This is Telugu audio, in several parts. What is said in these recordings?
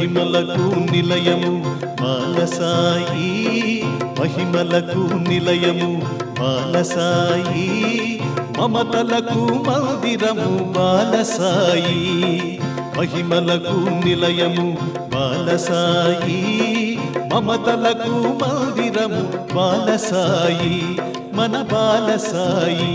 మహిమలకు నిలయము బాలసాయి మహిమలకు నిలయము బాలసాయి మమతలకు మందిరము బాలసాయి మహిమలకు నిలయము బాలసాయి మమతలకు మందిరము బాలసాయి మన బాలసాయి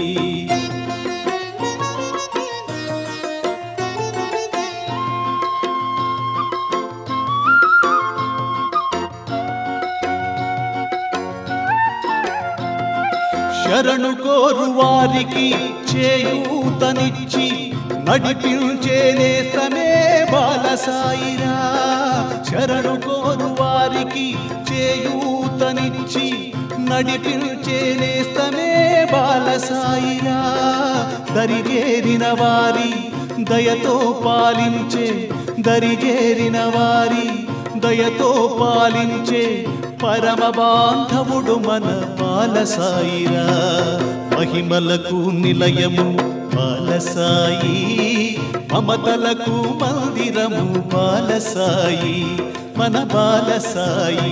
శరణు కోరు వారికి చేయూతనిచ్చి నడిపించే నేస్తమే బాలసాయిరా శరణు కోరు వారికి చేయూతనిచ్చి నడిపించే నేస్తమే బాలసాయిరా దరిజేరిన వారి దయతో పాలించే దరిజేరిన వారి దయతో పాలించే పరమ బాంధవుడు మన బాలసాయిరా మహిమలకు నిలయము బాలసాయి మమతలకు మందిరము బాలసాయి మన బాలసాయి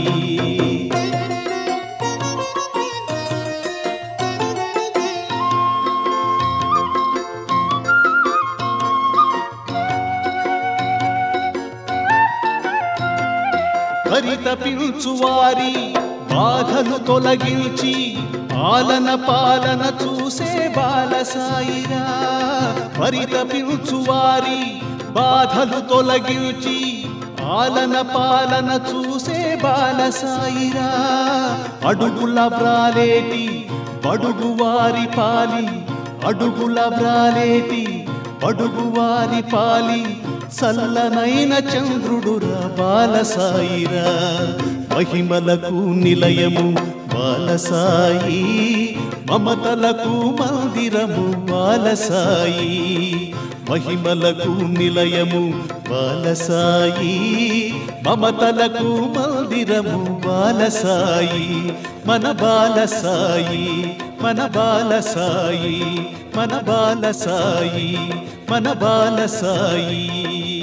పరితపించు వారి బాధలు తొలగించి పాలన పాలన చూసే బాలసాయిరా పరితపించు వారి బాధలు తొలగించి పాలన పాలన చూసే బాలసాయిరా అడుగుల వ్రాలేటి బడుగు వారి పాలి అడుగుల వ్రాలేటి బడుగు వారి పాలి సల్లనైన చంద్రుడురా బాలసాయిరా మహిమలకు నిలయము బాలసాయి మమతలకు మందిరము బాలసాయి మహిమలకు నిలయము బాలసాయి మమతలకు మందిరము బాలసాయి మన బాలసాయి మన బాలసాయి మన బాలసాయి మన బాలసాయి